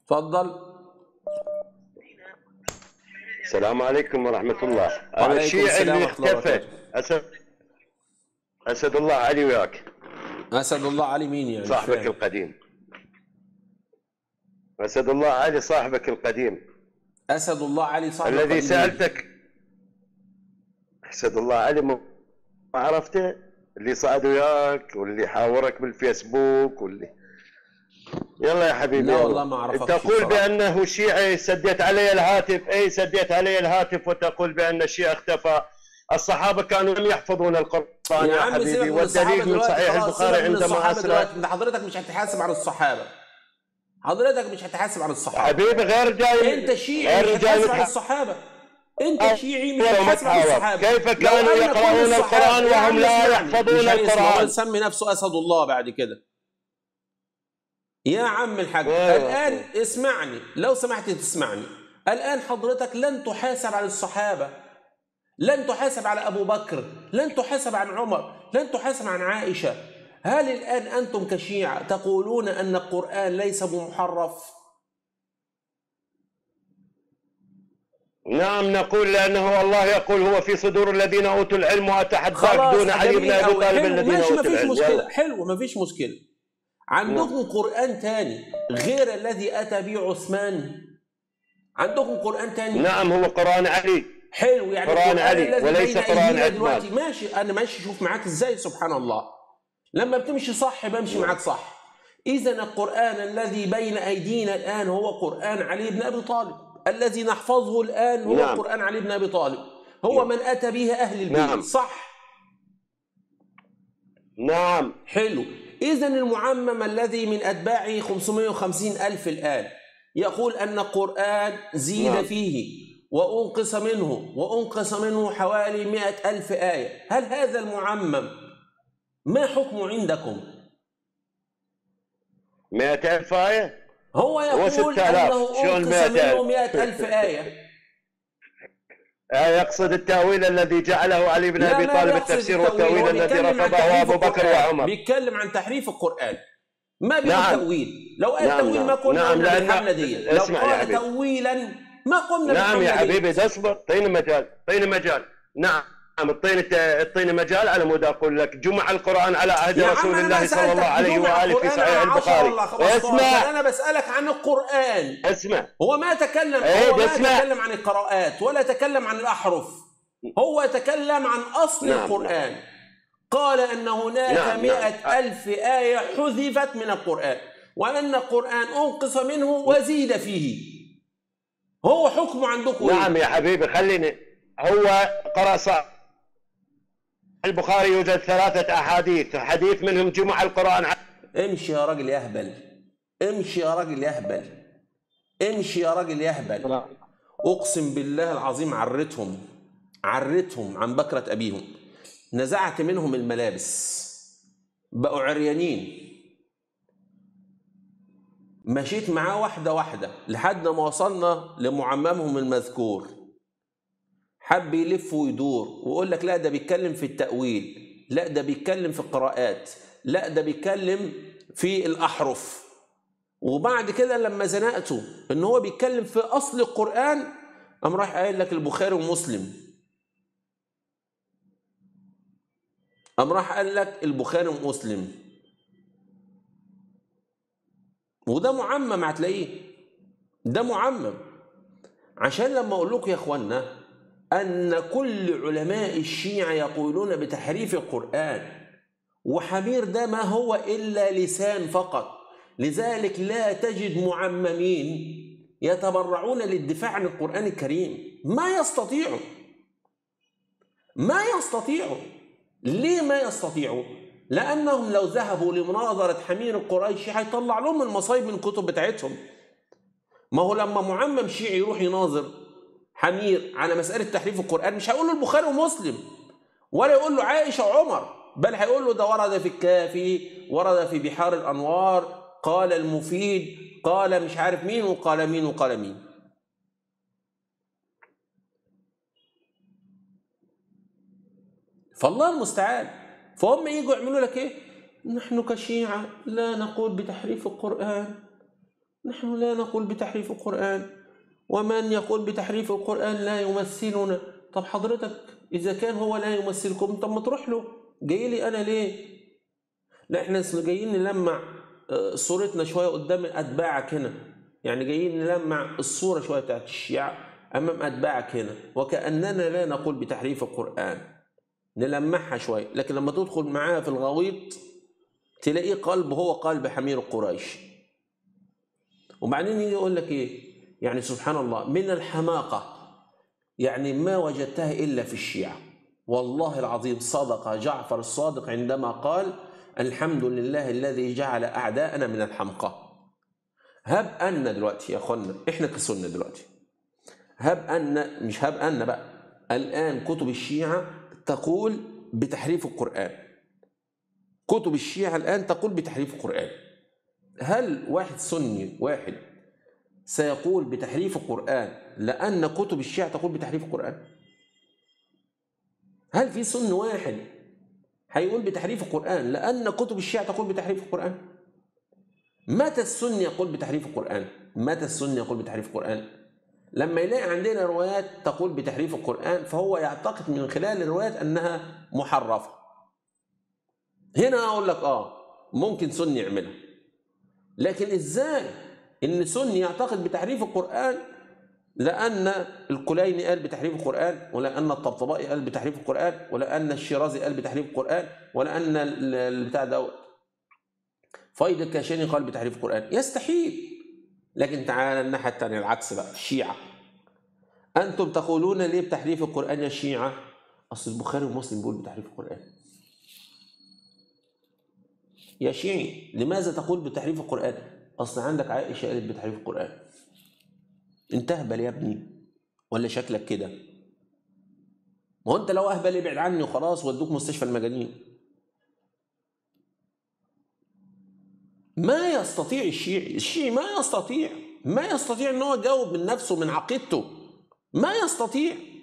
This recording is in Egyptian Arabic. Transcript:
تفضل السلام عليكم ورحمة الله أنا وعليكم الشيعي السلام اللي ورحمة الله اختفى وبركاته. أسد أسد الله علي وياك اسد الله علي مين يعني مش صاحبك فاهم. القديم أسد الله علي صاحبك القديم اسد الله علي صاحب الذي القديم. سألتك أسد الله علي ما ما عرفته اللي صعد وياك واللي حاورك بالفيسبوك واللي يلا يا حبيبي لا يلا. والله ما أعرفك تقول بصراحة. بأنه شيعي سديت علي الهاتف أي سديت علي الهاتف وتقول بأن الشيعة اختفى الصحابة كانوا لم يحفظون القرآن يا يا, عم سيبك حبيبي من الصحابة والدليل من دلوقتي صحيح خلاص، البخاري سيبك من عندما الصحابة أسرى دلوقتي انت حضرتك مش هتحاسب عن الصحابة حضرتك مش هتحاسب عن الصحابة حبيبي غير جاي انت شيعي غير مش جاي هتحاسب عن متح- الصحابة انت أيوة، شيعي مش أيوة، هتحاسب عن متحاور. الصحابة كيف لو كانوا أن كل يقرؤون الصحابة- القرآن يا عم وهم لا اسمعني. يحفظون مش هيسمع، هو القرآن؟ يسمي نفسه اسد الله بعد كده يا عم الحاج أيوة. الان اسمعني لو سمحت تسمعني الان حضرتك لن تحاسب على الصحابة لن تحاسب على ابو بكر لن تحاسب عن عمر لن تحاسب عن عائشة هل الان انتم كشيعة تقولون ان القرآن ليس بمحرف نعم نقول لأنه الله يقول هو في صدور الذين أوتوا العلم وأتحداك خلاص دون علي بن جميل أبي أوي. طالب حلو، الذين ماشي أوتوا مفيش العلم مشكلة يلا. حلو مفيش مشكلة عندكم قرآن تاني غير الذي أتى به عثمان عندكم قرآن تاني نعم هو قرآن علي حلو يعني قرآن القرآن علي الذي وليس بين قرآن أيدينا عثمان. دلوقتي ماشي أنا ماشي شوف معاك إزاي سبحان الله لما بتمشي صح بمشي معاك صح إذا القرآن الذي بين أيدينا الآن هو قرآن علي بن أبي طالب الذي نحفظه الآن هو نعم. قرآن علي بن أبي طالب هو نعم. من أتى به أهل البيت نعم. صح نعم حلو إذا المعمم الذي من أتباعه 550 ألف الآن يقول أن القرآن زيد نعم. فيه وأنقص منه وأنقص منه حوالي مئة ألف آية هل هذا المعمم ما حكمه عندكم مئة ألف آية هو يقول 6000. أنه شلون أنقص 100 منه ألف؟ مئة ألف آية آه، يقصد التأويل الذي جعله علي بن لا أبي ما طالب بيقصد التفسير التأويل، هو والتأويل الذي بيتكلم عن رفضه تحريف أبو بكر القرآن. وعمر بيتكلم عن تحريف القرآن ما بيقول نعم. تأويل لو قال نعم، تأويل ما نعم. قلنا نعم، قلنا لأن- بالحملة دي لو اسمع يا قال حبيبي. تأويلا ما قمنا نعم يا بالحملة دي. حبيبي تصبر اعطيني مجال اعطيني مجال نعم اعطيني اعطيني مجال على مود اقول لك جمع القران على عهد يا عم رسول أنا الله صلى سألتك الله عليه بدون واله في القرآن صحيح على 10 البخاري ولا 15. اسمع أنا بسألك عن القرآن اسمع هو ما تكلم إيه، هو ما اسمع. تكلم عن القراءات ولا تكلم عن الأحرف هو تكلم عن أصل نعم، القرآن قال أن هناك نعم، مئة نعم. ألف آية حذفت من القرآن وأن القرآن أنقص منه وزيد فيه هو حكمه عندكم إيه؟ نعم يا حبيبي خليني هو قرأ صح البخاري يوجد ثلاثة أحاديث حديث منهم جمع القرآن على امشي يا راجل يهبل امشي يا راجل يهبل امشي يا راجل يهبل اقسم بالله العظيم عرتهم عرتهم عن بكرة ابيهم نزعت منهم الملابس بقوا عريانين مشيت معاه واحدة واحدة لحد ما وصلنا لمعممهم المذكور حب يلف ويدور ويقول لك لا ده بيتكلم في التأويل لا ده بيتكلم في القراءات لا ده بيتكلم في الأحرف وبعد كده لما زنقته ان هو بيتكلم في اصل القرآن قام راح قايل لك البخاري ومسلم قام راح قال لك البخاري ومسلم وده معمم هتلاقيه ده معمم عشان لما اقول لكم يا اخوانا ان كل علماء الشيعة يقولون بتحريف القرآن وحمير ده ما هو الا لسان فقط لذلك لا تجد معممين يتبرعون للدفاع عن القرآن الكريم ما يستطيعوا ما يستطيعوا ليه ما يستطيعوا لأنهم لو ذهبوا لمناظرة حمير القريشي هيطلع لهم المصايب من الكتب بتاعتهم ما هو لما معمم شيعي يروح يناظر حمير على مسألة تحريف القرآن مش هيقول له البخاري ومسلم ولا يقول له عائشة وعمر بل هيقول له ده ورد في الكافي ورد في بحار الأنوار قال المفيد قال مش عارف مين وقال مين وقال مين فالله المستعان فهم يجوا يعملوا لك ايه نحن كشيعة لا نقول بتحريف القرآن نحن لا نقول بتحريف القرآن ومن يقول بتحريف القرآن لا يمثلنا طب حضرتك إذا كان هو لا يمثلكم طب ما تروح له جاي لي أنا ليه لا احنا جايين نلمع آه، صورتنا شوية قدام أتباعك هنا يعني جايين نلمع الصورة شوية بتاعت الشيعة أمام أتباعك هنا وكأننا لا نقول بتحريف القرآن نلمعها شوية لكن لما تدخل معاها في الغويط تلاقيه قلب هو قلب حمير قريش وبعدين يجي يقول لك ايه يعني سبحان الله من الحماقة يعني ما وجدتها إلا في الشيعة والله العظيم صدق جعفر الصادق عندما قال الحمد لله الذي جعل أعداءنا من الحمقى هب أن دلوقتي يا أخوانا إحنا كسنة دلوقتي هب أن مش هب أن بقى الآن كتب الشيعة تقول بتحريف القرآن كتب الشيعة الآن تقول بتحريف القرآن هل واحد سني واحد سيقول بتحريف القرآن لأن كتب الشيعة تقول بتحريف القرآن هل في سن واحد هيقول بتحريف القرآن لأن كتب الشيعة تقول بتحريف القرآن متى السني يقول بتحريف القرآن متى السني يقول بتحريف القرآن لما يلاقي عندنا روايات تقول بتحريف القرآن فهو يعتقد من خلال الروايات أنها محرفة هنا أقول لك آه ممكن سني يعملها لكن إزاي إن سني يعتقد بتحريف القرآن لأن الكليني قال بتحريف القرآن ولأن الطبطبائي قال بتحريف القرآن ولأن الشيرازي قال بتحريف القرآن ولأن البتاع دوت فايد الكاشاني قال بتحريف القرآن يستحيل لكن تعالى الناحية الثانية العكس بقى الشيعة أنتم تقولون ليه بتحريف القرآن يا شيعة أصل البخاري ومسلم بيقول بتحريف القرآن يا شيعي لماذا تقول بتحريف القرآن أصل عندك عائشة قالت بتحريف القرآن انت اهبل يا ابني ولا شكلك كده ما هو انت لو اهبل ابعد عني وخلاص ودوك مستشفى المجانين ما يستطيع الشيعي الشيعي ما يستطيع ما يستطيع ان هو يجاوب من نفسه من عقيدته ما يستطيع